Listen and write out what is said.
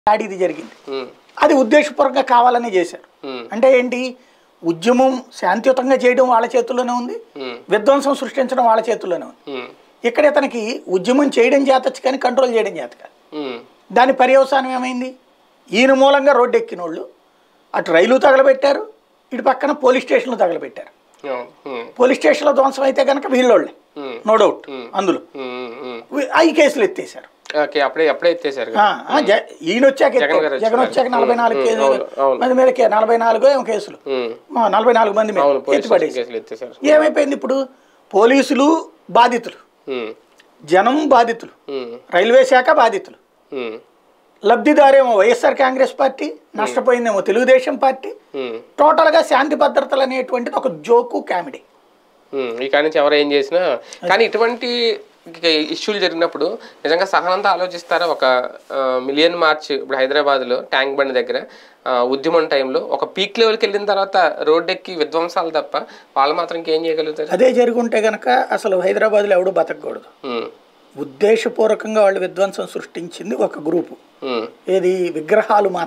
దాడి ఇది జరిగింది ఉమ్, అది ఉద్దేశపూర్వకంగా కావాలని చేశారు ఉమ్, అంటే ఏంటి ఉద్యమం శాంతియుతంగా చేయడం వాళ్ళ చేతుల్లోనే ఉంది ఉమ్, విధ్వంసం సృష్టించడం వాళ్ళ చేతుల్లోనే ఉంది ఉమ్, ఇక్కడ ఇతనికి ఉద్యమం చేయడం చేతచ్చు కానీ కంట్రోల్ చేయడం చేత కాదు ఉమ్, దాని పర్యవసానం ఏమైంది ఈయన మూలంగా రోడ్డు ఎక్కిన వాళ్ళు అటు రైలు తగలబెట్టారు ఇటు పక్కన పోలీస్ స్టేషన్లు తగలబెట్టారు అవును, ఉమ్, పోలీస్ స్టేషన్లో ధ్వంసం అయితే కనుక వీళ్ళోళ్ళే ఉమ్, నో డౌట్ అందులో ఉమ్, ఉమ్, ఉమ్. వీ- అవి కేసులు ఎత్తేసారు ఓకే అప్పుడే అప్పుడే ఎత్తేసారు ఆ, ఆ, జ- ఈయన వచ్చాక ఎత్తారు. జగన్ గారు జగన్ వచ్చాక నలభై నాలుగు ఉమ్, కేసులు అవును, అవును. మంది మీద కే- నలభై నాలుగు ఏమో కేసులు ఆ, నలభై నాలుగు మంది మీద అవును పోలీస్ స్టేషన్ ఎత్తిపడేసి కేసులు ఎత్తేసారు ఏమైపోయింది ఇప్పుడు పోలీసులు బాధితులు ఉమ్, జనం బాధితులు ఉమ్, రైల్వే శాఖ బాధితులు ఉమ్, లబ్ధిదారేమో వైఎస్ఆర్ కాంగ్రెస్ పార్టీ నష్టపోయిందేమో తెలుగుదేశం పార్టీ ఉమ్, టోటల్గా శాంతి భద్రతలు అనేటువంటిది ఒక జోకు కామెడీ ఉమ్. ఈ కాడి నుంచి ఎవరు ఏం చేసినా కానీ ఇటువంటి ఇష్యూలు జరిగినప్పుడు నిజంగా సహనంతో ఆలోచిస్తారా ఒక మిలియన్ మార్చ్ ఇప్పుడు హైదరాబాద్లో ట్యాంక్ బండ్ దగ్గర ఆ, ఉద్యమం టైంలో ఒక పీక్ లెవెల్కి వెళ్ళిన తర్వాత రోడ్డెక్కి విధ్వంసాలు తప్ప వాళ్ళు మాత్రం ఇంకేం చేయగలుగుతారు అదే జరుగుంటే గనక అసలు హైదరాబాద్లో ఎవడు బతకూడదు ఉమ్, ఉద్దేశపూర్వకంగా వాళ్ళు విధ్వంసం సృష్టించింది ఒక గ్రూపు ఉమ్, ఏది విగ్రహాలు మాత్రం